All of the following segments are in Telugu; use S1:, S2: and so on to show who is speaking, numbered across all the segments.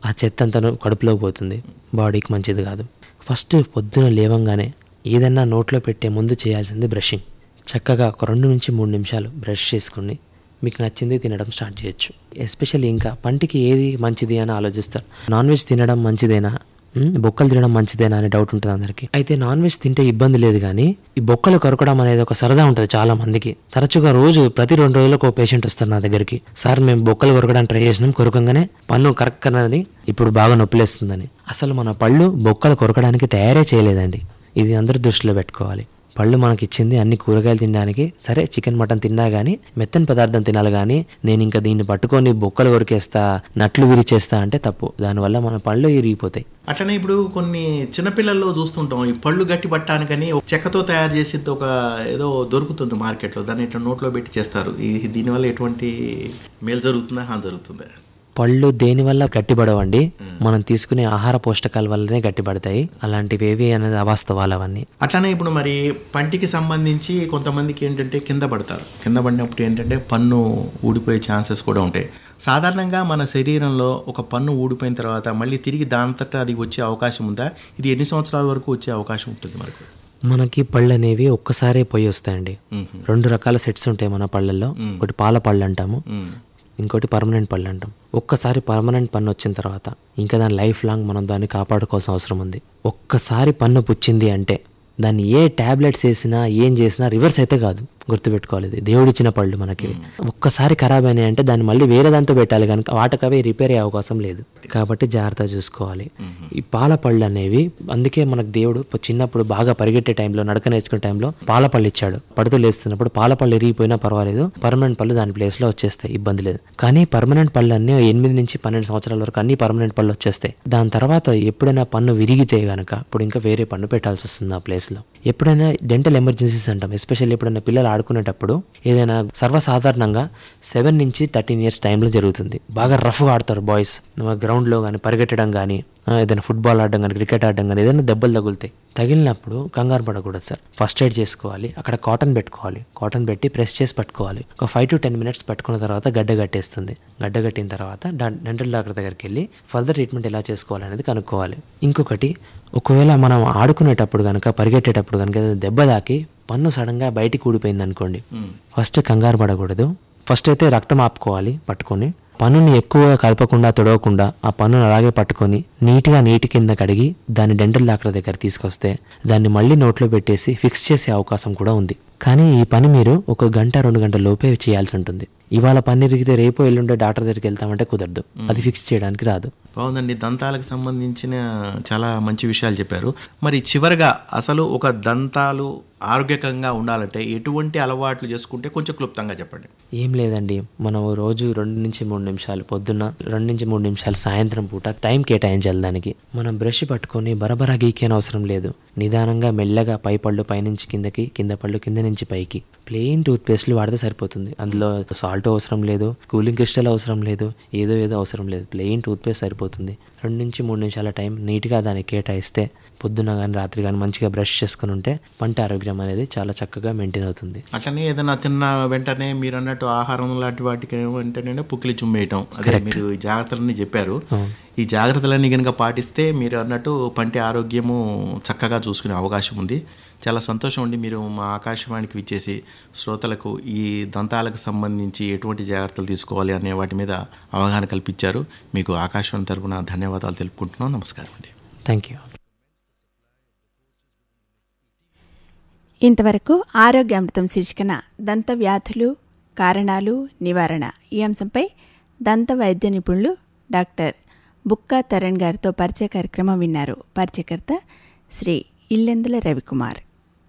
S1: ఆ చెత్త అంతా కడుపులోకి పోతుంది బాడీకి మంచిది కాదు ఫస్ట్ పొద్దున లేవంగానే ఏదన్నా నోట్లో పెట్టే ముందు చేయాల్సింది బ్రషింగ్ చక్కగా ఒక రెండు నుంచి మూడు నిమిషాలు బ్రష్ చేసుకుని మీకు నచ్చింది తినడం స్టార్ట్ చేయొచ్చు ఎస్పెషల్లీ ఇంకా పంటికి ఏది మంచిది అని ఆలోచిస్తారు నాన్ వెజ్ తినడం మంచిదేనా ఉమ్, బొక్కలు తినడం మంచిదేనా అనే డౌట్ ఉంటుంది అందరికి అయితే నాన్ వెజ్ తింటే ఇబ్బంది లేదు కానీ ఈ బొక్కలు కొరకడం అనేది ఒక సరదా ఉంటుంది చాలా మందికి తరచుగా రోజు ప్రతి రెండు రోజులకు ఒక పేషెంట్ వస్తారు నా దగ్గరికి సార్ మేము బొక్కలు కొరకడానికి ట్రై చేసినాం కొరకంగానే పన్ను కరెక్ట్ అనేది ఇప్పుడు బాగా నొప్పిలేస్తుందని అసలు మన పళ్ళు బొక్కలు కొరకడానికి తయారే చేయలేదండి ఇది అందరూ దృష్టిలో పెట్టుకోవాలి పళ్ళు మనకి ఇచ్చింది అన్ని కూరగాయలు తినడానికి సరే చికెన్ మటన్ తిన్నా కానీ మెత్తని పదార్థం తినాలి కానీ నేను ఇంకా దీన్ని పట్టుకొని బొక్కలు కొరికేస్తా నట్లు విరిచేస్తా అంటే తప్పు దానివల్ల మన పళ్ళు ఇరిగిపోతాయి
S2: అట్లనే ఇప్పుడు కొన్ని చిన్నపిల్లల్లో చూస్తుంటాం ఈ పళ్ళు గట్టి పట్టడానికని ఒక చెక్కతో తయారు చేసి ఒక ఏదో దొరుకుతుంది మార్కెట్లో దాన్ని ఇట్లా నోట్లో పెట్టి చేస్తారు ఈ దీనివల్ల ఎటువంటి మేలు జరుగుతుందా హాని జరుగుతుందా
S1: పళ్ళు దేనివల్ల గట్టిపడవండి మనం తీసుకునే ఆహార పోషకాల వల్లనే గట్టిపడతాయి అలాంటివి ఏవి అనేది అవాస్తవాలు అవన్నీ
S2: అట్లానే ఇప్పుడు మరి పంటికి సంబంధించి కొంతమందికి ఏంటంటే కింద పడతారు కింద పడినప్పుడు ఏంటంటే పన్ను ఊడిపోయే ఛాన్సెస్ కూడా ఉంటాయి సాధారణంగా మన శరీరంలో ఒక పన్ను ఊడిపోయిన తర్వాత మళ్ళీ తిరిగి దాంతటా అది వచ్చే అవకాశం ఉందా ఇది ఎన్ని సంవత్సరాల వరకు వచ్చే అవకాశం ఉంటుంది మనకు
S1: మనకి పళ్ళు అనేవి ఒక్కసారే పోయి వస్తాయండి
S2: మ్మ్.
S1: రెండు రకాల సెట్స్ ఉంటాయి మన పళ్ళల్లో ఒకటి పాల పళ్ళు అంటాము
S2: మ్మ్.
S1: ఇంకోటి పర్మనెంట్ పళ్ళు అంటాం ఒక్కసారి పర్మనెంట్ పన్ను వచ్చిన తర్వాత ఇంకా దాని లైఫ్ లాంగ్ మనం దాన్ని కాపాడుకోవాల్సిన అవసరం ఉంది ఒక్కసారి పన్ను పుచ్చింది అంటే దాన్ని ఏ టాబ్లెట్స్ వేసినా ఏం చేసినా రివర్స్ అయితే కాదు గుర్తుపెట్టుకోవాలి ఇది దేవుడిచ్చిన పళ్ళు మనకి ఒక్కసారి ఖరాబ్ అయినాయి అంటే దాన్ని మళ్ళీ వేరే దాంతో పెట్టాలి కనుక వాటికవే రిపేర్ అయ్యే అవకాశం లేదు కాబట్టి జాగ్రత్త చూసుకోవాలి ఈ పాల పళ్ళు అనేవి అందుకే మనకు దేవుడు ప- చిన్నప్పుడు బాగా పరిగెట్టే టైంలో నడక నేర్చుకునే టైంలో పాల పళ్ళు ఇచ్చాడు పడుతూ లేస్తున్నప్పుడు పాల పళ్ళు ఇరిగిపోయినా పర్వాలేదు పర్మనెంట్ పళ్ళు దాని ప్లేస్లో వచ్చేస్తాయి ఇబ్బంది లేదు కానీ పర్మనెంట్ పళ్ళు అన్నీ ఎనిమిది నుంచి పన్నెండు సంవత్సరాల వరకు అన్ని పర్మనెంట్ పళ్ళు వచ్చేస్తాయి దాని తర్వాత ఎప్పుడైనా పన్ను విరిగితే గనక ఇప్పుడు ఇంకా వేరే పన్ను పెట్టాల్సి వస్తుంది ఆ ప్లేస్లో ఎప్పుడైనా డెంటల్ ఎమర్జెన్సీస్ అంటాం ఎస్పెషల్లీ ఎప్పుడైనా పిల్లలు ఆడుకునేటప్పుడు ఏదైనా సర్వసాధారణంగా సెవెన్ నుంచి థర్టీన్ ఇయర్స్ టైంలో జరుగుతుంది బాగా రఫ్గా ఆడతారు బాయ్స్ గ్రౌండ్లో కానీ పరిగెట్టడం కానీ ఏదైనా ఫుట్బాల్ ఆడడం కానీ క్రికెట్ ఆడడం కానీ ఏదైనా దెబ్బలు తగులుతాయి తగిలినప్పుడు కంగారు పడకూడదు సార్ ఫస్ట్ ఎయిడ్ చేసుకోవాలి అక్కడ కాటన్ పెట్టుకోవాలి కాటన్ పెట్టి ప్రెస్ చేసి పట్టుకోవాలి ఒక ఫైవ్ టు టెన్ మినిట్స్ పట్టుకున్న తర్వాత గడ్డ కట్టేస్తుంది గడ్డ కట్టిన తర్వాత డెంటల్ డాక్టర్ దగ్గరికి వెళ్ళి ఫర్దర్ ట్రీట్మెంట్ ఎలా చేసుకోవాలనేది కనుక్కోవాలి ఇంకొకటి ఒకవేళ మనం ఆడుకునేటప్పుడు కనుక పరిగెట్టేటప్పుడు కనుక ఏదైనా దెబ్బ తాకి పన్ను సడన్గా బయటికి ఊడిపోయింది అనుకోండి ఫస్ట్ కంగారు పడకూడదు ఫస్ట్ అయితే రక్తం ఆపుకోవాలి పట్టుకొని పన్నుని ఎక్కువగా కలపకుండా తొడవకుండా ఆ పన్నును అలాగే పట్టుకొని నీట్గా నీటి కింద కడిగి దాన్ని డెంటల్ డాక్టర్ దగ్గర తీసుకొస్తే దాన్ని మళ్ళీ నోట్లో పెట్టేసి ఫిక్స్ చేసే అవకాశం కూడా ఉంది కానీ ఈ పని మీరు ఒక గంట రెండు గంటల లోపే చేయాల్సి ఉంటుంది ఇవాళ పని ఇరిగితే రేపు ఎల్లుండే డాక్టర్ దగ్గరికి వెళ్తామంటే కుదరదు అది ఫిక్స్ చేయడానికి రాదు
S2: బాగుందండి దంతాలకు సంబంధించిన చాలా మంచి విషయాలు చెప్పారు మరి చివరగా అసలు ఒక దంతాలు ఆరోగ్యకంగా ఉండాలంటే ఎటువంటి అలవాట్లు చేసుకుంటే కొంచెం క్లుప్తంగా చెప్పండి
S1: ఏం లేదండి మనం రోజు రెండు నుంచి మూడు నిమిషాలు పొద్దున్న రెండు నుంచి మూడు నిమిషాలు సాయంత్రం పూట టైం కేటాయించాలి దానికి మనం బ్రష్ పట్టుకొని బరబరా గీకేన అవసరం లేదు నిదానంగా మెల్లగా పై పళ్ళు పైనుంచి కిందకి కింద పళ్ళు కింద నుంచి పైకి ప్లెయిన్ టూత్ పేస్ట్లు వాడితే సరిపోతుంది అందులో సాల్ట్ అవసరం లేదు కూలింగ్ క్రిస్టల్ అవసరం లేదు ఏదో ఏదో అవసరం లేదు ప్లెయిన్ టూత్ పేస్ట్ సరిపోతుంది రెండు నుంచి మూడు నిమిషాల టైం నీట్గా దాన్ని కేటాయిస్తే పొద్దున్న కానీ రాత్రి కానీ మంచిగా బ్రష్ చేసుకుని ఉంటే పంట ఆరోగ్యం అనేది చాలా చక్కగా మెయింటైన్ అవుతుంది
S2: అట్లనే ఏదైనా తిన్న వెంటనే మీరు అన్నట్టు ఆహారం లాంటి వాటికి వెంటనే పుక్కిలి చుమ్మేయటం అదే మీరు ఈ జాగ్రత్తలన్నీ చెప్పారు ఈ జాగ్రత్తలన్నీ కనుక పాటిస్తే మీరు అన్నట్టు పంటి ఆరోగ్యము చక్కగా చూసుకునే అవకాశం ఉంది చాలా సంతోషం అండి మీరు మా ఆకాశవాణికి విచ్చేసి శ్రోతలకు ఈ దంతాలకు సంబంధించి ఎటువంటి జాగ్రత్తలు తీసుకోవాలి అనే వాటి మీద అవగాహన కల్పించారు మీకు ఆకాశవాణి తరపున ధన్యవాదాలు తెలుపుకుంటున్నాం నమస్కారం అండి
S1: థ్యాంక్ యూ
S3: ఇంతవరకు ఆరోగ్యామృతం శీర్షికన దంత వ్యాధులు కారణాలు నివారణ ఈ అంశంపై దంత వైద్య నిపుణులు డాక్టర్ బుక్కా తరణ్ గారితో పరిచయ కార్యక్రమం విన్నారు పరిచయకర్త శ్రీ ఇల్లెందుల రవికుమార్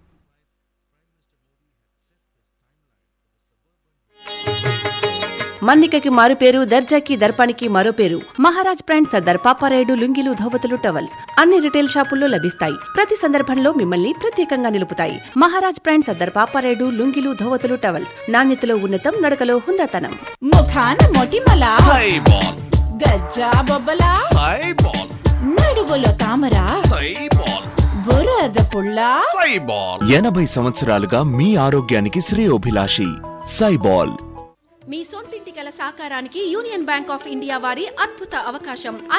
S4: మన్నికకి మారు పేరు దర్జాకి దర్పానికి మరో పేరు మహారాజ్ బ్రాండ్ సర్దార్ పాపారాయుడు లుంగిలు ధోవతులు టవల్స్ అన్ని రిటైల్ షాపుల్లో లభిస్తాయి ప్రతి సందర్భంలో మిమ్మల్ని ప్రత్యేకంగా నిలుపుతాయి మహారాజ్ బ్రాండ్ సర్దార్ పాపారాయుడు లుంగిలు ధోవతులు టవల్స్ నాణ్యతలో ఉన్నతం నడకలో హుందాతనం
S5: ముఖాన మొటిమల
S6: సైబాల్
S5: గజ్జా బొబ్బల
S6: సైబాల్
S5: నడువులో తామర
S6: సైబాల్
S5: బురద పుల్ల
S6: సైబాల్
S7: ఎనభై సంవత్సరాలుగా మీ ఆరోగ్యానికి శ్రేయోభిలాషి సైబాల్
S8: మీ సొంతింటి కల సాకారానికి యూనియన్ బ్యాంక్ ఆఫ్ ఇండియా వారి అద్భుత అవకాశం